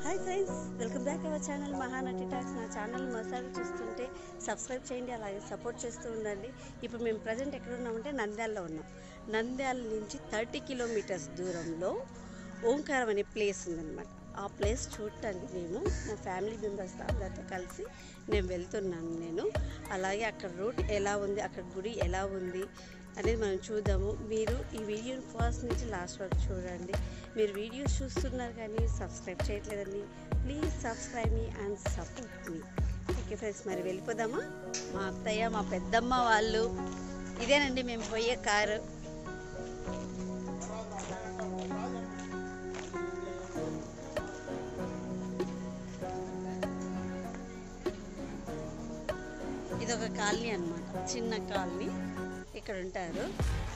Hi friends welcome back our channel Mahanati talks నా channel masala చూస్తుంటే subscribe చేయండి అలాగే సపోర్ట్ చేస్తూ ఉండండి ఇప్పుడు మేము ప్రజెంట్ ఎక్కడ ఉన్నామంటే నంద్యాలలో ఉన్నాం నంద్యాల నుంచి థర్టీ కిలోమీటర్స్ దూరంలో ఓంకారం అనే ప్లేస్ ఉందన్నమాట ఆ ప్లేస్ చూడటానికి మేము మా ఫ్యామిలీ మెంబర్స్ అందరితో కలిసి నేను వెళ్తున్నాను నేను అలాగే అక్కడ రూట్ ఎలా ఉంది అక్కడ గుడి ఎలా ఉంది అనేది మనం చూద్దాము మీరు ఈ వీడియోని ఫస్ట్ నుంచి లాస్ట్ వరకు చూడండి మీరు వీడియోస్ చూస్తున్నారు కానీ సబ్స్క్రైబ్ చేయట్లేదండి ప్లీజ్ సబ్స్క్రైబ్ మీ అండ్ సపోర్ట్ మీ ఓకే ఫ్రెండ్స్ మరి వెళ్ళిపోదామా మా అత్తయ్య మా పెద్దమ్మ వాళ్ళు ఇదేనండి మేము పోయే కారు ఇది ఒక కాలనీ అన్నమాట చిన్న కాలనీ ఇక్కడ ఉంటారు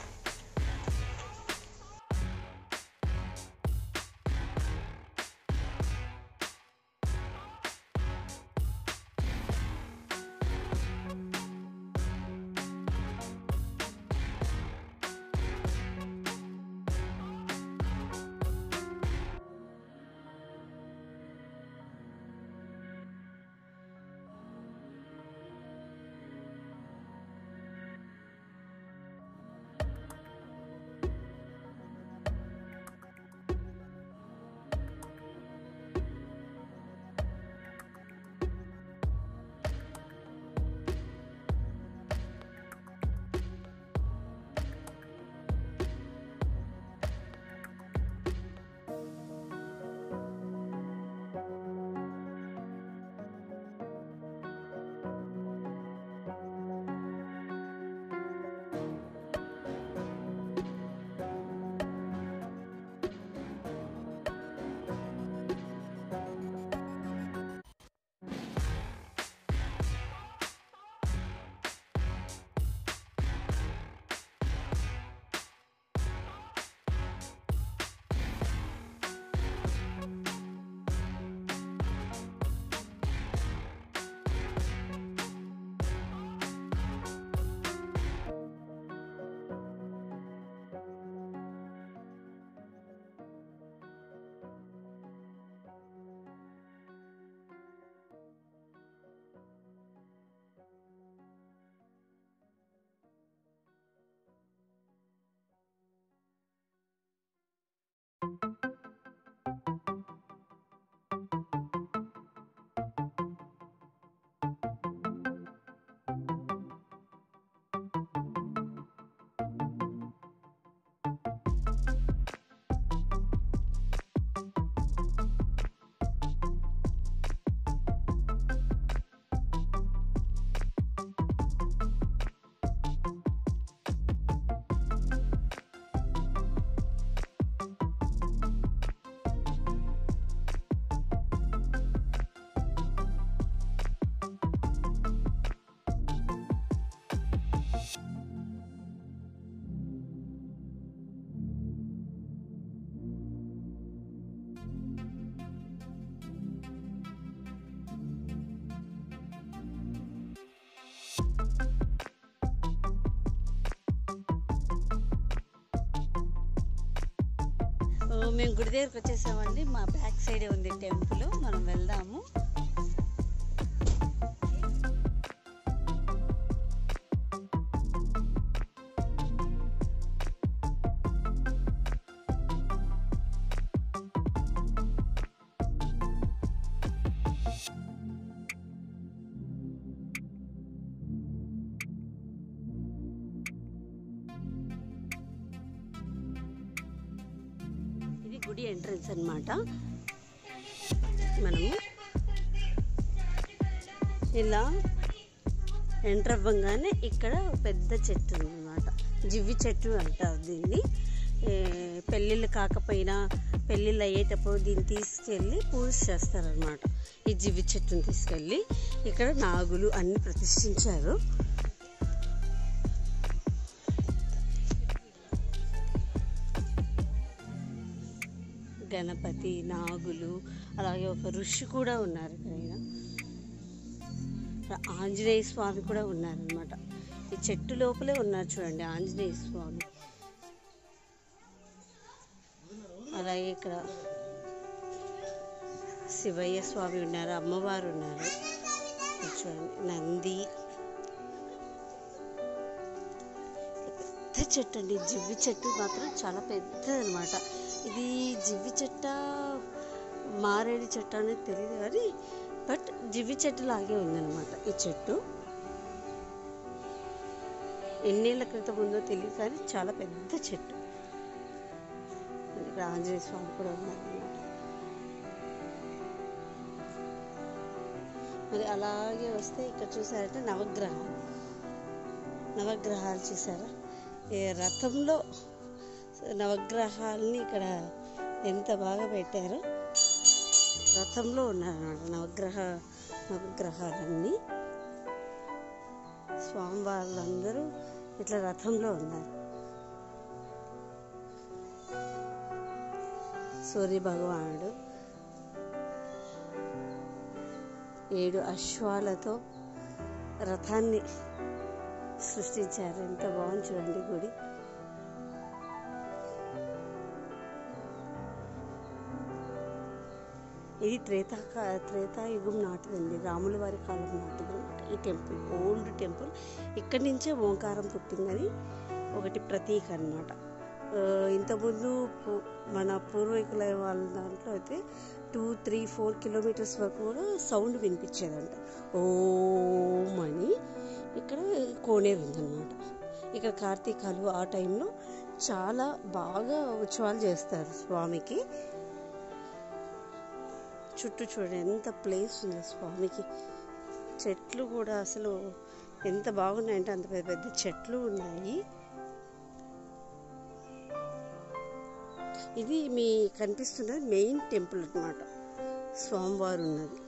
ఓ, మేము గుడి దగ్గరికి వచ్చేసామండి మా బ్యాక్ సైడ్ ఉంది టెంపుల్ మనం వెళ్దాము ఇది గుడి ఎంట్రన్స్ అన్నమాట మనము ఇలా ఎంటర్ అవ్వగానే ఇక్కడ పెద్ద చెట్టు ఉందన్నమాట జివ్వి చెట్టు అంటారు దీన్ని ఏ, పెళ్ళిళ్ళు కాకపోయినా పెళ్ళిళ్ళు అయ్యేటప్పుడు దీన్ని తీసుకెళ్ళి పూజ చేస్తారనమాట ఈ జివ్వి చెట్టుని తీసుకెళ్ళి ఇక్కడ నాగులు అన్ని ప్రతిష్ఠించారు గణపతి నాగులు అలాగే ఒక ఋషి కూడా ఉన్నారు ఇక్కడ ఆంజనేయ స్వామి కూడా ఉన్నారనమాట ఈ చెట్టు లోపలే ఉన్నారు చూడండి ఆంజనేయ స్వామి అలాగే ఇక్కడ శివయ్య స్వామి ఉన్నారు అమ్మవారు ఉన్నారు చూడండి నంది పెద్ద చెట్టు అండి జివ్వి చెట్టు మాత్రం చాలా పెద్దది అనమాట ఇది జివ్వి చెట్ట మారేడు చెట్టు అనేది తెలియదు కానీ బట్ జివ్వి చెట్టు లాగే ఉందన్నమాట ఈ చెట్టు ఎన్నేళ్ల క్రితం ఉందో తెలియదు కానీ చాలా పెద్ద చెట్టు ఇక్కడ ఆంజనేయ స్వామి కూడా ఉన్నారన్నమాట మరి అలాగే వస్తే ఇక్కడ చూసారంటే నవగ్రహాలు నవగ్రహాలు చూసారా ఈ రథంలో నవగ్రహాలని ఇక్కడ ఎంత బాగా పెట్టారో రథంలో ఉన్నారన్నమాట నవగ్రహ నవగ్రహాలన్నీ స్వామివార్లందరూ ఇట్లా రథంలో ఉన్నారు సూర్య భగవానుడు ఏడు అశ్వాలతో రథాన్ని సృష్టించారు ఎంత బాగుంది చూడండి గుడి ఇది త్రేతా త్రేతాయుగం నాటిదండి రాముల వారి కాలం నాటిది అనమాట ఈ టెంపుల్ ఓల్డ్ టెంపుల్ ఇక్కడి నుంచే ఓంకారం పుట్టిందని ఒకటి ప్రతీక అనమాట ఇంతకుముందు పు- మన పూర్వీకుల వాళ్ళ దాంట్లో అయితే టూ త్రీ ఫోర్ కిలోమీటర్స్ వరకు కూడా సౌండ్ వినిపించేదంట ఓం అని ఇక్కడ కోనేరు ఉందన్నమాట ఇక్కడ కార్తీకాలు ఆ టైంలో చాలా బాగా ఉత్సవాలు చేస్తారు స్వామికి చుట్టూ చూడండి ఎంత ప్లేస్ ఉంది స్వామికి చెట్లు కూడా అసలు ఎంత బాగున్నాయంటే అంత పెద్ద పెద్ద చెట్లు ఉన్నాయి ఇది మీ కనిపిస్తున్నది మెయిన్ టెంపుల్ అన్నమాట స్వామివారు ఉన్నది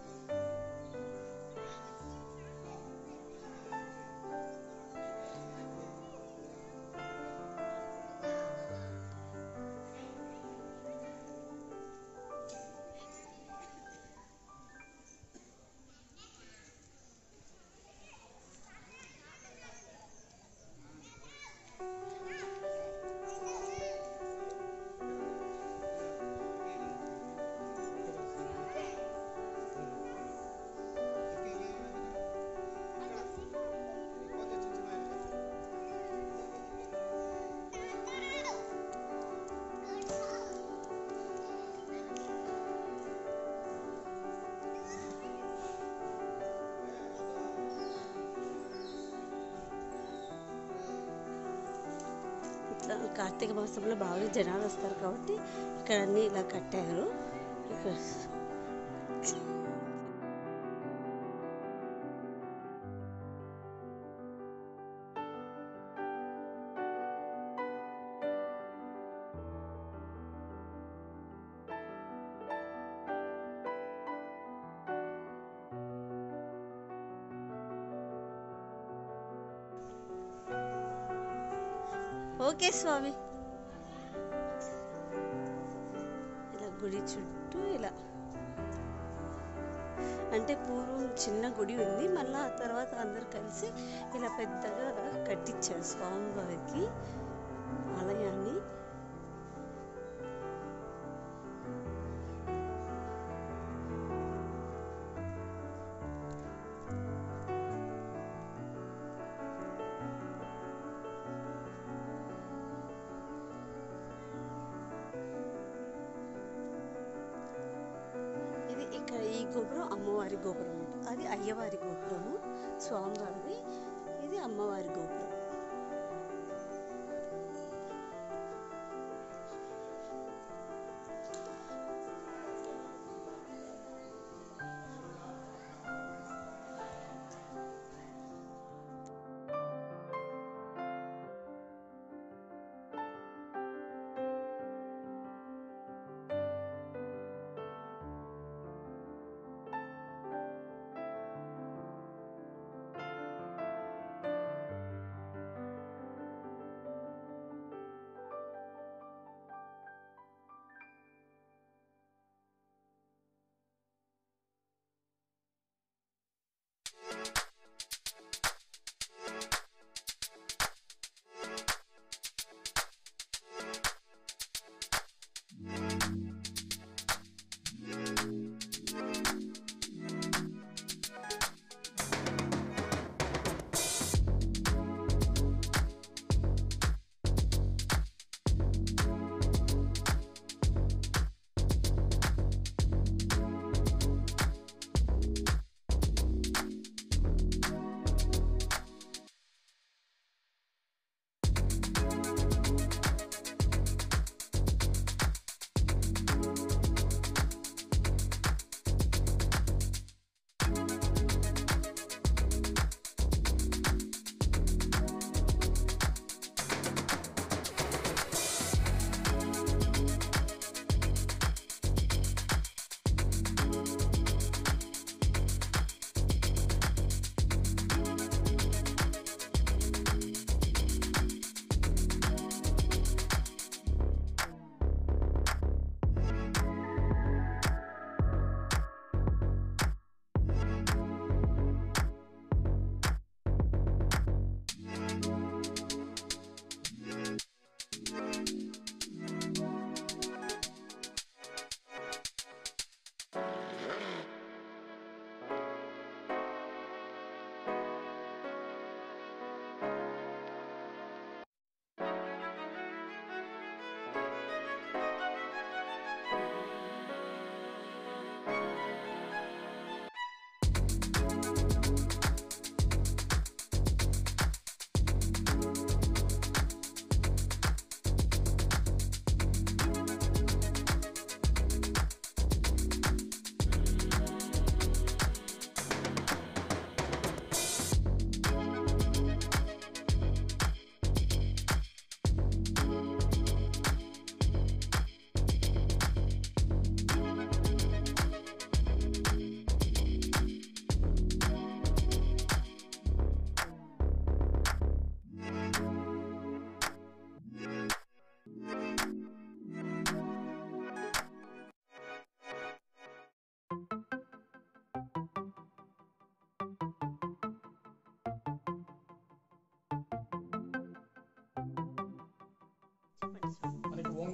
ఇట్లా కార్తీక మాసంలో బాగా జనాలు వస్తారు కాబట్టి ఇక్కడ అన్ని ఇలా కట్టారు ఇక్కడ ఓకే స్వామి ఇలా గుడి చుట్టూ ఇలా అంటే పూర్వం చిన్న గుడి ఉంది మళ్ళీ ఆ తర్వాత అందరు కలిసి ఇలా పెద్దగా కట్టించారు స్వామివారికి ఆలయాన్ని ఇది ఇక్కడ ఈ గోపురం అమ్మవారి గోపురం అన్నమాట. అది అయ్యవారి గోపురము స్వామివారిది ఇది అమ్మవారి గోపురం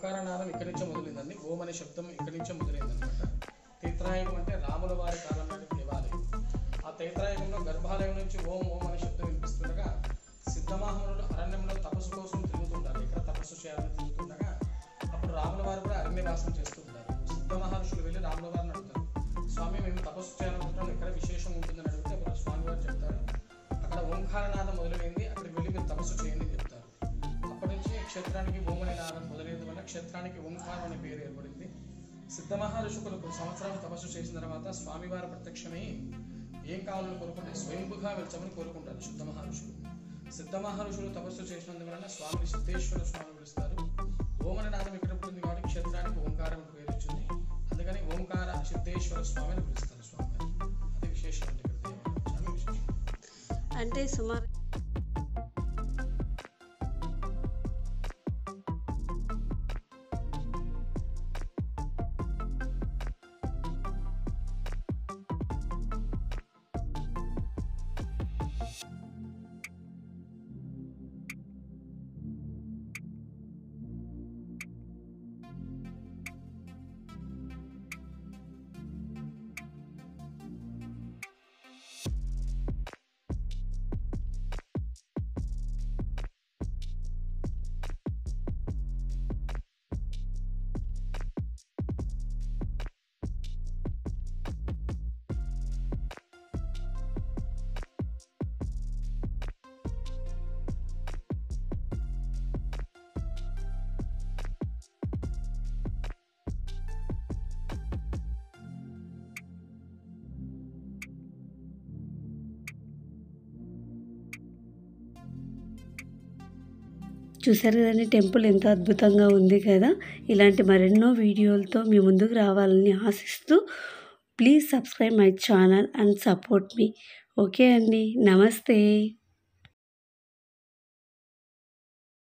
ఓంకారనాదం ఇక్కడి నుంచే మొదలైందండి ఓం అనే శబ్దం ఇక్కడి నుంచే మొదలైందనమాట తైత్రాయుగం అంటే రాముల వారి కాలంలో దేవాలయం ఆ తైత్రాయుగంలో గర్భాలయం నుంచి ఓం ఓం అనే శబ్దం వినిపిస్తుండగా సిద్ధమహామునులు అరణ్యంలో తపస్సు కోసం తిరుగుతుంటారు ఇక్కడ తపస్సు చేయాలని తిరుగుతుండగా అప్పుడు రాముల వారు కూడా అరణ్యవాసం చేస్తూ ఉంటారు సిద్ధ మహర్షులు వెళ్ళి రాముల వారిని అడుగుతారు స్వామి మేము తపస్సు చేయాలనుకుంటాం ఇక్కడ విశేషం ఉంటుందని అడిగితే అప్పుడు స్వామి వారు చెప్తారు అక్కడ ఓంకారనాదం మొదలైంది అక్కడికి వెళ్ళి మీరు తపస్సు చేయండి అని చెప్తారు అప్పటి నుంచి క్షేత్రానికి ఓం అనే నాదం మొదలైంది వల్ల క్షేత్రానికి ఓంకారం అనే పేరు ఏర్పడింది సిద్ధ మహారుషుకులు కొన్ని సంవత్సరాలు తపస్సు చేసిన తర్వాత స్వామివారి ప్రత్యక్షమై ఏం కావాలని కోరుకుంటే స్వయంభుగా వెళ్తామని కోరుకుంటారు శుద్ధ మహర్షులు సిద్ధ మహర్షులు తపస్సు చేసినందువలన స్వామిని సిద్ధేశ్వర స్వామి పిలుస్తారు ఓం అనే నాదం ఇక్కడ ఉంటుంది కాబట్టి క్షేత్రానికి ఓంకారం అని పేరు వచ్చింది అందుకని ఓంకార సిద్ధేశ్వర స్వామి అని పిలుస్తారు స్వామి అది విశేషం అంటే ఇక్కడ దేవాలయం చాలా విశేషం అంటే సుమారు చూశారు కదండి టెంపుల్ ఎంత అద్భుతంగా ఉంది కదా ఇలాంటి మరెన్నో వీడియోలతో మీ ముందుకు రావాలని ఆశిస్తూ please subscribe my channel and support మీ ఓకే అండి నమస్తే